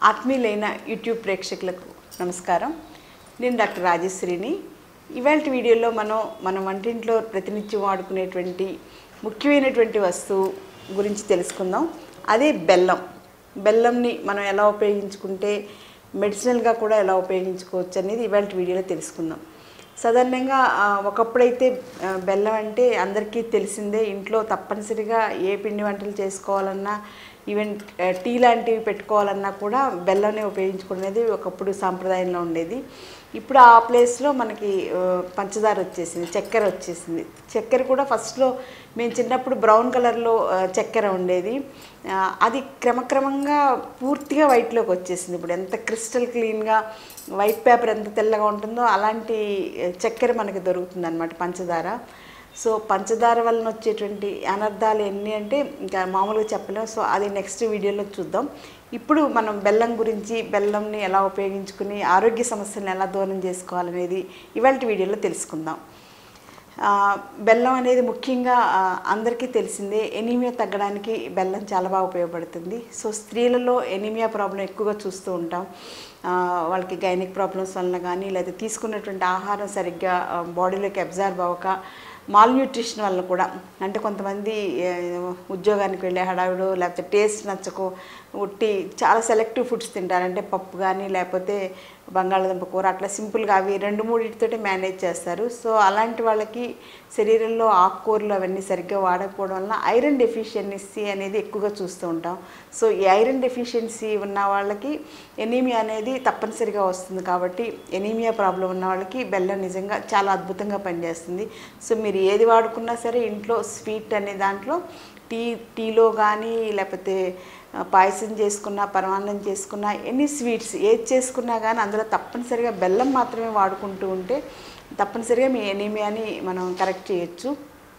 ఆత్మీయులైన YouTube ప్రేక్షకులకు నమస్కారం నేను డాక్టర్ రాజశ్రీని ఇవాళ వీడియోలో మనం మన వంటింట్లో ప్రతినిత్యం వాడుకునేటువంటి ముఖ్యమైనటువంటి వస్తువు గురించి తెలుసుకుందాం అదే బెల్లం బెల్లంని మనం ఎలా ఉపయోగించుకుంటే మెడిసినల్గా కూడా ఎలా ఉపయోగించుకోవచ్చు అనేది ఇవాళ వీడియోలో తెలుసుకుందాం సాధారణంగా ఆ, ఒకప్పుడైతే ఆ, బెల్లం అంటే అందరికీ తెలిసిందే ఇంట్లో తప్పనిసరిగా ఏ పిండి వంటలు చేసుకోవాలన్నా ఈవెన్ ఆ, టీ లాంటివి పెట్టుకోవాలన్నా కూడా బెల్లంనే ఉపయోగించుకునేది ఒకప్పుడు సాంప్రదాయంలో ఉండేది ఇప్పుడు ఆ ప్లేస్లో మనకి ఆ, పంచదార వచ్చేసింది చక్కెర వచ్చేసింది చక్కెర కూడా ఫస్ట్లో మేము చిన్నప్పుడు బ్రౌన్ కలర్లో ఆ, చక్కెర ఉండేది ఆ, అది క్రమక్రమంగా పూర్తిగా వైట్లోకి వచ్చేసింది ఇప్పుడు ఎంత క్రిస్టల్ క్లీన్గా వైట్ పేపర్ ఎంత తెల్లగా ఉంటుందో అలాంటి ఆ, చక్కెర మనకి దొరుకుతుంది అనమాట పంచదార సో పంచదార వలన వచ్చేటువంటి అనర్థాలు ఎన్ని అంటే ఇంకా మామూలుగా చెప్పలేము సో అది నెక్స్ట్ వీడియోలో చూద్దాం ఇప్పుడు మనం బెల్లం గురించి బెల్లంని ఎలా ఉపయోగించుకుని ఆరోగ్య సమస్యలను ఎలా దూరం చేసుకోవాలనేది ఇవాళ వీడియోలో తెలుసుకుందాం ఆ, బెల్లం అనేది ముఖ్యంగా ఆ, అందరికీ తెలిసిందే ఎనీమియా తగ్గడానికి బెల్లం చాలా బాగా ఉపయోగపడుతుంది సో స్త్రీలలో ఎనీమియా ప్రాబ్లం ఎక్కువగా చూస్తూ ఉంటాం ఆ, వాళ్ళకి గైనిక్ ప్రాబ్లమ్స్ వలన కానీ లేదా తీసుకున్నటువంటి ఆహారం సరిగ్గా ఆ, బాడీలోకి అబ్జర్వ్ అవ్వక మాల్ న్యూట్రిషన్ వల్ల కూడా అంటే కొంతమంది ఏ, ఉద్యోగానికి వెళ్ళే హడావిడు లేకపోతే టేస్ట్ నచ్చకో ఉట్టి చాలా సెలెక్టివ్ ఫుడ్స్ తింటారు అంటే పప్పు కానీ లేకపోతే బంగాళదుంప కూర అట్లా సింపుల్గా అవి రెండు మూడింటితోటి మేనేజ్ చేస్తారు సో అలాంటి వాళ్ళకి శరీరంలో ఆకుకూరలు అవన్నీ సరిగ్గా వాడకపోవడం వల్ల ఐరన్ డెఫిషియన్సీ అనేది ఎక్కువగా చూస్తూ ఉంటాం సో ఈ ఐరన్ డెఫిషియన్సీ ఉన్న వాళ్ళకి ఎనీమియా అనేది తప్పనిసరిగా వస్తుంది కాబట్టి ఎనీమియా ప్రాబ్లం ఉన్న వాళ్ళకి బెల్లం నిజంగా చాలా అద్భుతంగా పనిచేస్తుంది సో మీరు ఏది వాడుకున్నా సరే ఇంట్లో స్వీట్ అనే దాంట్లో టీ టీలో కానీ లేకపోతే ఆ, పాయసం చేసుకున్నా పరమాన్నం చేసుకున్నా ఎన్ని స్వీట్స్ ఏది చేసుకున్నా కానీ అందులో తప్పనిసరిగా బెల్లం మాత్రమే వాడుకుంటూ ఉంటే తప్పనిసరిగా మీ ఎనీమియాని మనం కరెక్ట్ చేయొచ్చు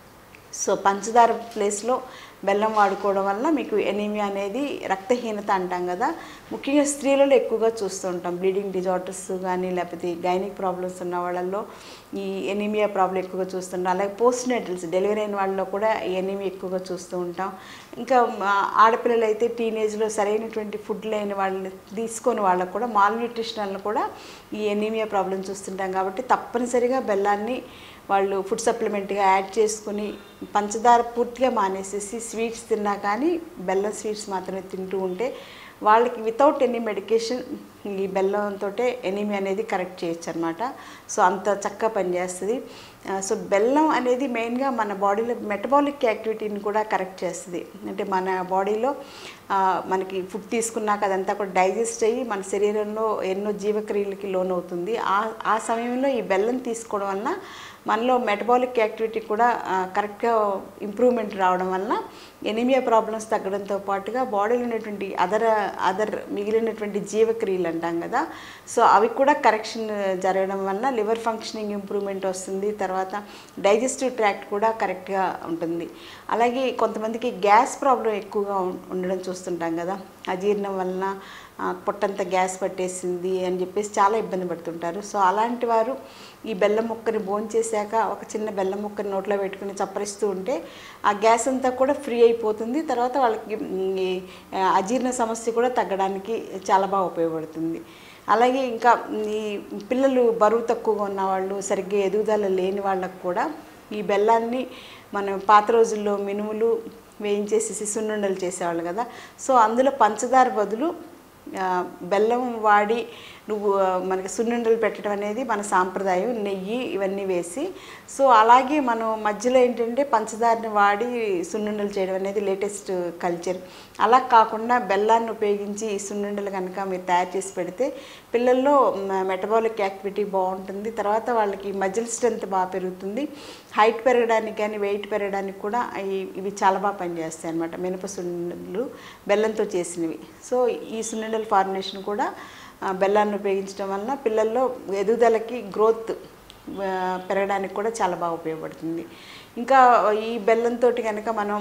సో పంచదార ప్లేస్లో బెల్లం వాడుకోవడం వల్ల మీకు ఎనీమియా అనేది రక్తహీనత అంటాం కదా ముఖ్యంగా స్త్రీలలో ఎక్కువగా చూస్తూ ఉంటాం బ్లీడింగ్ డిజార్డర్స్ కానీ లేకపోతే గైనిక్ ప్రాబ్లమ్స్ ఉన్న వాళ్ళల్లో ఈ ఎనీమియా ప్రాబ్లం ఎక్కువగా చూస్తుంటాం అలాగే పోస్ట్ నేటల్స్ డెలివరీ అయిన వాళ్ళలో కూడా ఈ ఎనీమియా ఎక్కువగా చూస్తూ ఉంటాం ఇంకా మా ఆడపిల్లలు అయితే టీనేజ్లో సరైనటువంటి ఫుడ్ లేని వాళ్ళని తీసుకొని వాళ్ళకు కూడా మాల్ న్యూట్రిషన్ వల్ల కూడా ఈ ఎనీమియా ప్రాబ్లం చూస్తుంటాం కాబట్టి తప్పనిసరిగా బెల్లాన్ని వాళ్ళు ఫుడ్ సప్లిమెంట్గా యాడ్ చేసుకుని పంచదార పూర్తిగా మానేసేసి స్వీట్స్ తిన్నా కానీ బెల్లం స్వీట్స్ మాత్రమే తింటూ ఉంటే వాళ్ళకి వితౌట్ ఎనీ మెడికేషన్ ఈ బెల్లంతో ఎనీమి అనేది కరెక్ట్ చేయొచ్చు అనమాట సో అంత చక్కగా పనిచేస్తుంది ఆ, సో బెల్లం అనేది మెయిన్గా మన బాడీలో మెటబాలిక్ యాక్టివిటీని కూడా కరెక్ట్ చేస్తుంది అంటే మన బాడీలో ఆ, మనకి ఫుడ్ తీసుకున్నాక అదంతా కూడా డైజెస్ట్ అయ్యి మన శరీరంలో ఎన్నో జీవక్రియలకి లోనవుతుంది ఆ ఆ సమయంలో ఈ బెల్లం తీసుకోవడం వలన మనలో మెటబాలిక్ యాక్టివిటీ కూడా ఆ, కరెక్ట్గా ఇంప్రూవ్మెంట్ రావడం వలన ఎనిమియా ప్రాబ్లమ్స్ తగ్గడంతో పాటుగా బాడీలో ఉన్నటువంటి అదర్ అదర్ మిగిలినటువంటి జీవక్రియలు అంటాం కదా సో అవి కూడా కరెక్షన్ జరగడం వలన లివర్ ఫంక్షనింగ్ ఇంప్రూవ్మెంట్ వస్తుంది తర్వాత డైజెస్టివ్ ట్రాక్ట్ కూడా కరెక్ట్గా ఉంటుంది అలాగే కొంతమందికి గ్యాస్ ప్రాబ్లం ఎక్కువగా ఉం- ఉండడం చూస్తుంటాం కదా అజీర్ణం వలన ఆ, పొట్టంతా గ్యాస్ పట్టేసింది అని చెప్పేసి చాలా ఇబ్బంది పడుతుంటారు సో అలాంటి వారు ఈ బెల్లం ముక్కని భోంచేశాక ఒక చిన్న బెల్లం ముక్కని నోట్లో పెట్టుకుని చప్పరిస్తూ ఉంటే ఆ గ్యాస్ అంతా కూడా ఫ్రీ అయిపోతుంది తర్వాత వాళ్ళకి మ్, ఈ ఆ, అజీర్ణ సమస్య కూడా తగ్గడానికి చాలా బాగా ఉపయోగపడుతుంది అలాగే ఇంకా ఈ పిల్లలు బరువు తక్కువగా ఉన్న వాళ్ళు సరిగ్గా ఎదుగుదల లేని వాళ్ళకు కూడా ఈ బెల్లాన్ని మనం పాత రోజుల్లో మినుములు వేయించేసి సున్నుండలు చేసేవాళ్ళు కదా సో అందులో పంచదార బదులు ఆ, బెల్లం వాడి నువ్వు ఆ, మనకి సున్నుండలు పెట్టడం అనేది మన సాంప్రదాయం నెయ్యి ఇవన్నీ వేసి సో అలాగే మనం మధ్యలో ఏంటంటే పంచదారని వాడి సున్నుండలు చేయడం అనేది లేటెస్ట్ కల్చర్ అలా కాకుండా బెల్లాన్ని ఉపయోగించి ఈ సున్నుండలు కనుక మీరు తయారు చేసి పెడితే పిల్లల్లో మెటబాలిక్ యాక్టివిటీ బాగుంటుంది తర్వాత వాళ్ళకి మజిల్ స్ట్రెంత్ బాగా పెరుగుతుంది హైట్ పెరగడానికి కానీ వెయిట్ పెరగడానికి కూడా ఈ- ఇవి చాలా బాగా పనిచేస్తాయి అనమాట మినప సున్నుండలు బెల్లంతో చేసినవి సో ఈ సున్నుండల ఫార్ములేషన్ కూడా ఆ, బెల్లాన్ని ఉపయోగించడం వలన పిల్లల్లో ఎదుగుదలకి గ్రోత్ ఆ, పెరగడానికి కూడా చాలా బాగా ఉపయోగపడుతుంది ఇంకా ఈ బెల్లంతో కనుక మనం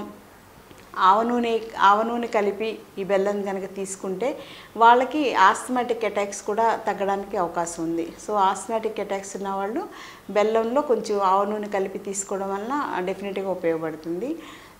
ఆవ నూనె ఆవ నూనె కలిపి ఈ బెల్లం కనుక తీసుకుంటే వాళ్ళకి ఆస్మాటిక్ అటాక్స్ కూడా తగ్గడానికి అవకాశం ఉంది సో ఆస్మాటిక్ అటాక్స్ ఉన్న వాళ్ళు బెల్లంలో కొంచెం ఆవ నూనె కలిపి తీసుకోవడం వలన డెఫినెట్గా ఉపయోగపడుతుంది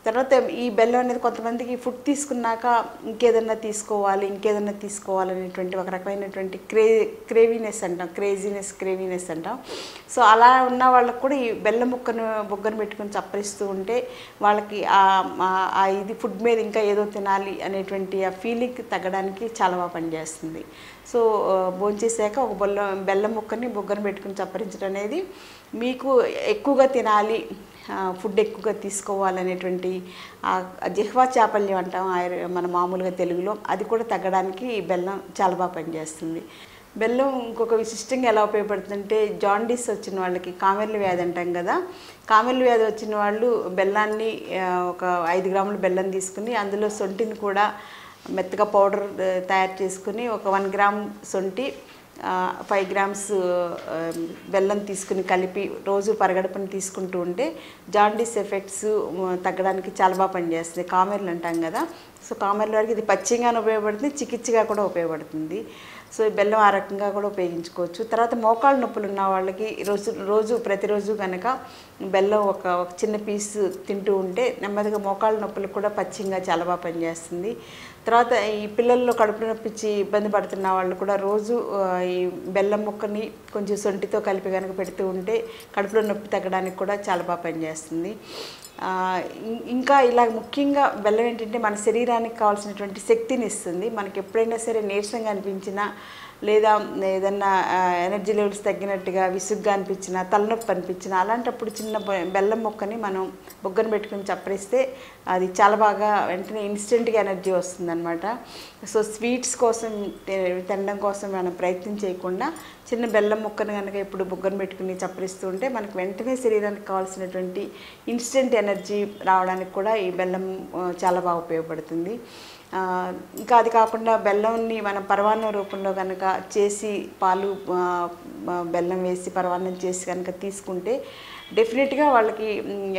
తర్వాత ఈ బెల్లం అనేది కొంతమందికి ఫుడ్ తీసుకున్నాక ఇంకేదన్నా తీసుకోవాలి ఇంకేదన్నా తీసుకోవాలనేటువంటి ఒక రకమైనటువంటి క్రే క్రేవీనెస్ అంటాం క్రేజీనెస్ క్రేవీనెస్ అంటాం సో అలా ఉన్న వాళ్ళకు కూడా ఈ బెల్లం ముక్కను బొగ్గను పెట్టుకొని చప్పరిస్తూ ఉంటే వాళ్ళకి ఆ- ఆ- ఆ ఇది ఫుడ్ మీద ఇంకా ఏదో తినాలి అనేటువంటి ఆ ఫీలింగ్ తగ్గడానికి చాలా బాగా పనిచేస్తుంది సో ఆ, భోంచేసాక ఒక బెల్లం బెల్లం ముక్కని బొగ్గను పెట్టుకుని చప్పరించడం అనేది మీకు ఎక్కువగా తినాలి ఆ, ఫుడ్ ఎక్కువగా తీసుకోవాలనేటువంటి ఆ జిహ్వా చాపల్యం అంటాం ఆయుర్- మన మామూలుగా తెలుగులో అది కూడా తగ్గడానికి ఈ బెల్లం చాలా బాగా పనిచేస్తుంది బెల్లం ఇంకొక విశిష్టంగా ఎలా ఉపయోగపడుతుందంటే జాండీస్ వచ్చిన వాళ్ళకి కామెర్ల వ్యాధి అంటాం కదా కామెర్ల వ్యాధి వచ్చిన వాళ్ళు బెల్లాన్ని ఆ, ఒక ఐదు గ్రాముల బెల్లం తీసుకుని అందులో సొంటిని కూడా మెత్తగా పౌడర్ ఆ, తయారు చేసుకుని ఒక వన్ గ్రామ్ సొంటి ఫైవ్ గ్రామ్స్ ఆ, బెల్లం తీసుకుని కలిపి రోజు పరగడపని తీసుకుంటూ ఉంటే జాండీస్ ఎఫెక్ట్స్ తగ్గడానికి చాలా బాగా పనిచేస్తుంది కామెర్లు అంటాం కదా సో కామెర్ల వరకు ఇది పచ్చిగానే ఉపయోగపడుతుంది చికిత్సగా కూడా ఉపయోగపడుతుంది సో ఈ బెల్లం ఆ రకంగా కూడా ఉపయోగించుకోవచ్చు తర్వాత మోకాళ్ళ నొప్పులు ఉన్న వాళ్ళకి రోజు రోజు ప్రతిరోజు కనుక బెల్లం ఒక ఒక చిన్న పీస్ తింటూ ఉంటే నెమ్మదిగా మోకాళ్ళ నొప్పులకు కూడా పచ్చిగా చాలా బాగా పనిచేస్తుంది తర్వాత ఈ పిల్లల్లో కడుపు నొప్పించి ఇబ్బంది పడుతున్న వాళ్ళు కూడా రోజు ఆ, ఈ బెల్లం ముక్కని కొంచెం సొంటితో కలిపి కనుక పెడుతూ ఉంటే కడుపులో నొప్పి తగ్గడానికి కూడా చాలా బాగా పనిచేస్తుంది ఆ, ఇం- ఇంకా ఇలా ముఖ్యంగా బెల్లం ఏంటంటే మన శరీరానికి కావాల్సినటువంటి శక్తిని ఇస్తుంది మనకి ఎప్పుడైనా సరే నీరసంగా అనిపించినా లేదా ఏదన్నా ఆ, ఎనర్జీ లెవెల్స్ తగ్గినట్టుగా విసుగ్గా అనిపించినా తలనొప్పి అనిపించినా అలాంటప్పుడు చిన్న బె- బెల్లం మొక్కని మనం బొగ్గను పెట్టుకుని చప్పరిస్తే అది చాలా బాగా వెంటనే ఇన్స్టెంట్గా ఎనర్జీ వస్తుందన్నమాట సో స్వీట్స్ కోసం తే- తినడం కోసం మనం ప్రయత్నం చేయకుండా చిన్న బెల్లం ముక్కను కనుక ఇప్పుడు బుగ్గను పెట్టుకుని చప్పరిస్తూ ఉంటే మనకు వెంటనే శరీరానికి కావాల్సినటువంటి ఇన్స్టెంట్ ఎనర్జీ రావడానికి కూడా ఈ బెల్లం ఆ, చాలా బాగా ఉపయోగపడుతుంది ఆ, ఇంకా అది కాకుండా బెల్లంని మనం పరవాన్నం రూపంలో కనుక చేసి పాలు ఆ, ఆ, బెల్లం వేసి పరవాన్నం చేసి కనుక తీసుకుంటే డెఫినెట్గా వాళ్ళకి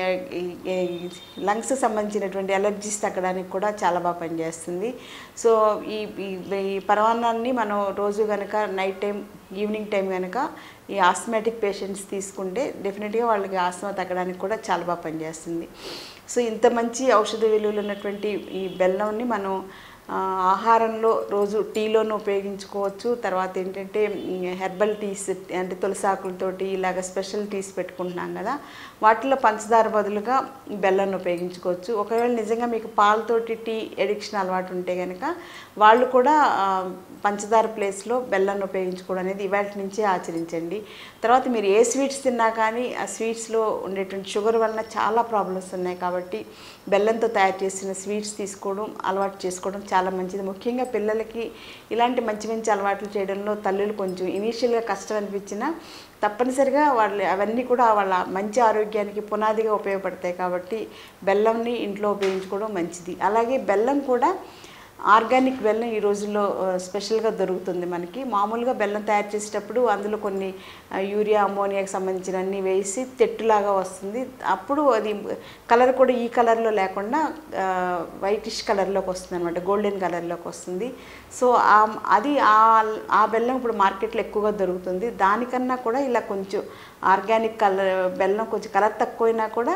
లంగ్స్ సంబంధించినటువంటి ఎలర్జీస్ తగ్గడానికి కూడా చాలా బాగా పనిచేస్తుంది సో ఈ ఈ- ఈ పరవాన్నాన్ని మనం రోజు కనుక నైట్ టైం ఈవినింగ్ టైం కనుక ఈ ఆస్మాటిక్ పేషెంట్స్ తీసుకుంటే డెఫినెట్గా వాళ్ళకి ఆస్మా తగ్గడానికి కూడా చాలా బాగా పనిచేస్తుంది సో ఇంత మంచి ఔషధ విలువలు ఉన్నటువంటి ఈ బెల్లంని మనం ఆ, ఆహారంలో రోజు టీలోనూ ఉపయోగించుకోవచ్చు తర్వాత ఏంటంటే హెర్బల్ టీస్ అంటే తులసాకులతోటి ఇలాగ స్పెషల్ టీస్ పెట్టుకుంటున్నాం కదా వాటిలో పంచదార బదులుగా బెల్లాన్ని ఉపయోగించుకోవచ్చు ఒకవేళ నిజంగా మీకు పాలతోటి టీ ఎడిక్షన్ అలవాటు ఉంటే కనుక వాళ్ళు కూడా ఆ, పంచదార ప్లేస్లో బెల్లాన్ని ఉపయోగించుకోవడం అనేది ఇవాటి నుంచే ఆచరించండి తర్వాత మీరు ఏ స్వీట్స్ తిన్నా కానీ ఆ స్వీట్స్లో ఉండేటువంటి షుగర్ వలన చాలా ప్రాబ్లమ్స్ ఉన్నాయి కాబట్టి బెల్లంతో తయారు చేసిన స్వీట్స్ తీసుకోవడం అలవాటు చేసుకోవడం చాలా మంచిది ముఖ్యంగా పిల్లలకి ఇలాంటి మంచి మంచి అలవాట్లు చేయడంలో తల్లులు కొంచెం ఇనీషియల్గా కష్టం అనిపించినా తప్పనిసరిగా వాళ్ళు అవన్నీ కూడా వాళ్ళ మంచి ఆరోగ్యానికి పునాదిగా ఉపయోగపడతాయి కాబట్టి బెల్లంని ఇంట్లో ఉపయోగించుకోవడం మంచిది అలాగే బెల్లం కూడా ఆర్గానిక్ బెల్లం ఈ రోజుల్లో ఆ, స్పెషల్గా దొరుకుతుంది మనకి మామూలుగా బెల్లం తయారు చేసేటప్పుడు అందులో కొన్ని ఆ, యూరియా అమోనియాకి సంబంధించిన అన్ని వేసి తెట్టులాగా వస్తుంది అప్పుడు అది కలర్ కూడా ఈ కలర్లో లేకుండా వైటిష్ కలర్లోకి వస్తుంది అనమాట గోల్డెన్ కలర్లోకి వస్తుంది సో ఆ- అది ఆ ఆ బెల్లం ఇప్పుడు మార్కెట్లో ఎక్కువగా దొరుకుతుంది దానికన్నా కూడా ఇలా కొంచెం ఆర్గానిక్ కలర్ బెల్లం కొంచెం కలర్ తక్కువైనా కూడా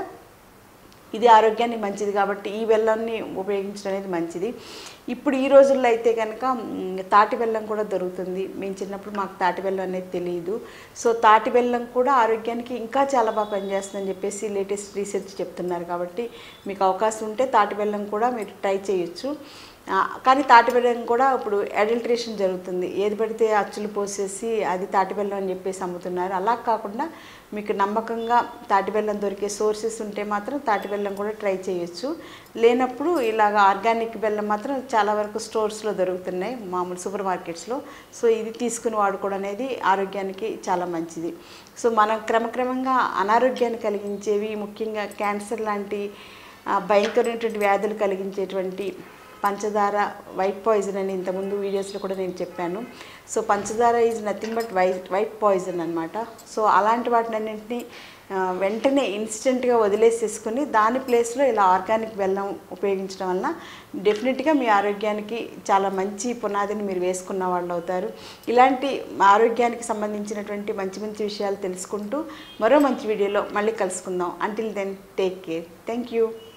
ఇది ఆరోగ్యానికి మంచిది కాబట్టి ఈ బెల్లాన్ని ఉపయోగించడం అనేది మంచిది ఇప్పుడు ఈ రోజుల్లో అయితే కనుక మ్, తాటి బెల్లం కూడా దొరుకుతుంది మేము చిన్నప్పుడు మాకు తాటి బెల్లం అనేది తెలియదు సో తాటి బెల్లం కూడా ఆరోగ్యానికి ఇంకా చాలా బాగా పనిచేస్తుందని చెప్పేసి లేటెస్ట్ రీసెర్చ్ చెప్తున్నారు కాబట్టి మీకు అవకాశం ఉంటే తాటి బెల్లం కూడా మీరు ట్రై చేయొచ్చు ఆ, కానీ తాటి బెల్లం కూడా ఇప్పుడు అడల్ట్రేషన్ జరుగుతుంది ఏది పడితే అచ్చులు పోసేసి అది తాటి బెల్లం అని చెప్పేసి అమ్ముతున్నారు అలా కాకుండా మీకు నమ్మకంగా తాటి బెల్లం దొరికే సోర్సెస్ ఉంటే మాత్రం తాటి బెల్లం కూడా ట్రై చేయొచ్చు లేనప్పుడు ఇలాగ ఆర్గానిక్ బెల్లం మాత్రం చాలా వరకు స్టోర్స్లో దొరుకుతున్నాయి మామూలు సూపర్ మార్కెట్స్లో సో ఇది తీసుకుని వాడుకోవడం అనేది ఆరోగ్యానికి చాలా మంచిది సో మనం క్రమక్రమంగా అనారోగ్యాన్ని కలిగించేవి ముఖ్యంగా క్యాన్సర్ లాంటి ఆ, భయంకరమైనటువంటి వ్యాధులు కలిగించేటువంటి పంచదార వైట్ పాయిజన్ అని ఇంతకుముందు వీడియోస్లో కూడా నేను చెప్పాను సో పంచదార is nothing but white white poison అనమాట సో అలాంటి వాటినన్నింటినీ ఆ, వెంటనే ఇన్స్టెంట్గా వదిలేసేసుకుని దాని ప్లేస్లో ఇలా ఆర్గానిక్ బెల్లం ఉపయోగించడం వలన డెఫినెట్గా మీ ఆరోగ్యానికి చాలా మంచి పునాదిని మీరు వేసుకున్న వాళ్ళు అవుతారు ఇలాంటి ఆరోగ్యానికి సంబంధించినటువంటి మంచి మంచి విషయాలు తెలుసుకుంటూ మరో మంచి వీడియోలో మళ్ళీ కలుసుకుందాం until then take care thank you